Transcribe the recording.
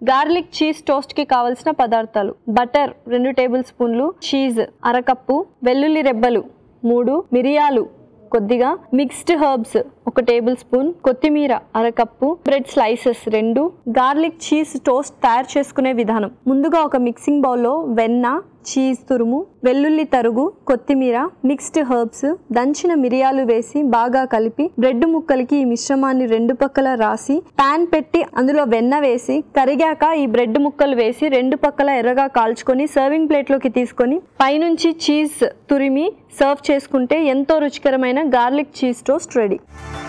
garlic cheese toast కి కావలసిన పదార్థాలు బటర్ రెండు టేబుల్ స్పూన్లు చీజ్ అరకప్పు వెల్లుల్లి రెబ్బలు మూడు మిరియాలు కొద్దిగా మిక్స్డ్ హర్బ్స్ ఒక టేబుల్ స్పూన్ కొత్తిమీర అరకప్పు బ్రెడ్ స్లైసెస్ రెండు గార్లిక్ చీజ్ టోస్ట్ తయారు చేసుకునే విధానం ముందుగా ఒక మిక్సింగ్ బౌల్లో వెన్న చీజ్ తురుము వెల్లుల్లి తరుగు కొత్తిమీర మిక్స్డ్ హర్బ్స్ దంచిన మిరియాలు వేసి బాగా కలిపి బ్రెడ్ ముక్కలకి ఈ మిశ్రమాన్ని రెండు పక్కల రాసి పాన్ పెట్టి అందులో వెన్న వేసి కరిగాక ఈ బ్రెడ్ ముక్కలు వేసి రెండు పక్కల ఎర్రగా కాల్చుకొని సర్వింగ్ ప్లేట్లోకి తీసుకొని పైనుంచి చీజ్ తురిమి సర్వ్ చేసుకుంటే ఎంతో రుచికరమైన గార్లిక్ చీజ్ టోస్ట్ రెడీ